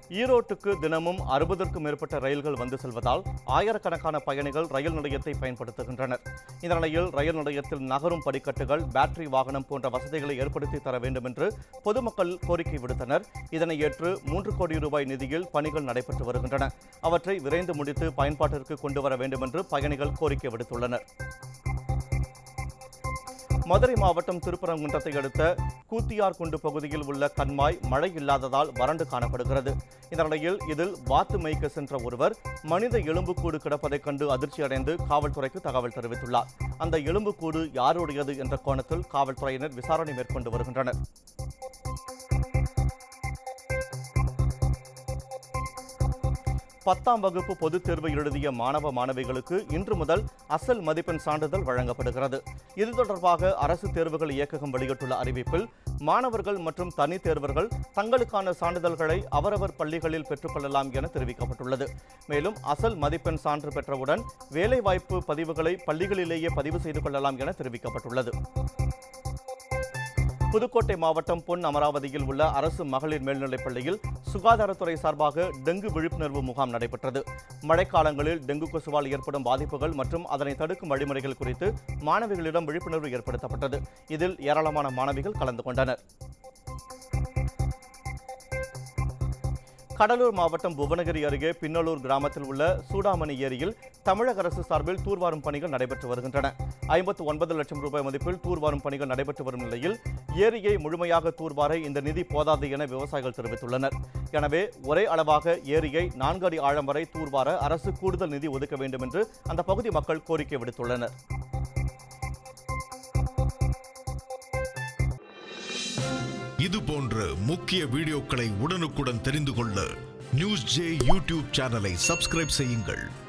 ஈரோட்டுக்கு தினமும் அறுபதற்கும் மேற்பட்ட ரயில்கள் வந்து செல்வதால் ஆயிரக்கணக்கான பயணிகள் ரயில் நிலையத்தை பயன்படுத்துகின்றனர் இந்த நிலையில் ரயில் நிலையத்தில் நகரும் படிக்கட்டுகள் பேட்டரி வாகனம் போன்ற வசதிகளை ஏற்படுத்தி தர வேண்டும் என்று பொதுமக்கள் கோரிக்கை விடுத்தனர் இதனை ஏற்று மூன்று கோடி ரூபாய் நிதியில் பணிகள் நடைபெற்று வருகின்றன அவற்றை விரைந்து முடித்து பயன்பாட்டிற்கு கொண்டு வர வேண்டும் என்று பயணிகள் கோரிக்கை விடுத்துள்ளனர் மதுரை மாவட்டம் திருப்பரங்குன்றத்தை அடுத்த கூத்தியார்குண்டு பகுதியில் உள்ள கண்மாய் மழை இல்லாததால் வறண்டு காணப்படுகிறது இந்த நிலையில் இதில் வாத்து மேய்க்க சென்ற ஒருவர் மனித எலும்புக்கூடு கிடப்பதைக் கண்டு அதிர்ச்சியடைந்து காவல்துறைக்கு தகவல் தெரிவித்துள்ளார் அந்த எலும்புக்கூடு யாருடையது என்ற கோணத்தில் காவல்துறையினர் விசாரணை மேற்கொண்டு வருகின்றனர் பத்தாம் வகுப்பு பொதுத் தேர்வு எழுதிய மாணவ மாணவிகளுக்கு இன்று முதல் அசல் மதிப்பெண் சான்றிதழ் வழங்கப்படுகிறது இது தொடர்பாக அரசு தேர்வுகள் இயக்ககம் வெளியிட்டுள்ள அறிவிப்பில் மாணவர்கள் மற்றும் தனி தேர்வர்கள் தங்களுக்கான சான்றிதழ்களை அவரவர் பள்ளிகளில் பெற்றுக்கொள்ளலாம் என தெரிவிக்கப்பட்டுள்ளது மேலும் அசல் மதிப்பெண் சான்று பெற்றவுடன் வேலைவாய்ப்பு பதிவுகளை பள்ளிகளிலேயே பதிவு செய்து கொள்ளலாம் என தெரிவிக்கப்பட்டுள்ளது புதுக்கோட்டை மாவட்டம் பொன் அமராவதியில் உள்ள அரசு மகளிர் மேல்நிலைப் பள்ளியில் சுகாதாரத்துறை சார்பாக டெங்கு விழிப்புணர்வு முகாம் நடைபெற்றது மழைக்காலங்களில் டெங்கு கொசுவால் ஏற்படும் பாதிப்புகள் மற்றும் அதனை தடுக்கும் வழிமுறைகள் குறித்து மாணவிகளிடம் விழிப்புணர்வு ஏற்படுத்தப்பட்டது இதில் ஏராளமான மாணவிகள் கலந்து கொண்டனர் கடலூர் மாவட்டம் புவனகிரி அருகே பின்னலூர் கிராமத்தில் உள்ள சூடாமணி ஏரியில் தமிழக அரசு சார்பில் தூர்வாரும் பணிகள் நடைபெற்று வருகின்றன ஐம்பத்து ஒன்பது லட்சம் ரூபாய் மதிப்பில் தூர்வாரும் பணிகள் நடைபெற்று வரும் நிலையில் ஏரியை முழுமையாக தூர்வார இந்த நிதி போதாது என விவசாயிகள் தெரிவித்துள்ளனர் எனவே ஒரே அளவாக ஏரியை நான்கு அடி ஆழம் வரை தூர்வார அரசு கூடுதல் நிதி ஒதுக்க வேண்டும் என்று அந்த பகுதி மக்கள் கோரிக்கை விடுத்துள்ளனர் இது போன்ற முக்கிய வீடியோக்களை உடனுக்குடன் தெரிந்து கொள்ள நியூஸ் ஜே யூடியூப் சேனலை சப்ஸ்கிரைப் செய்யுங்கள்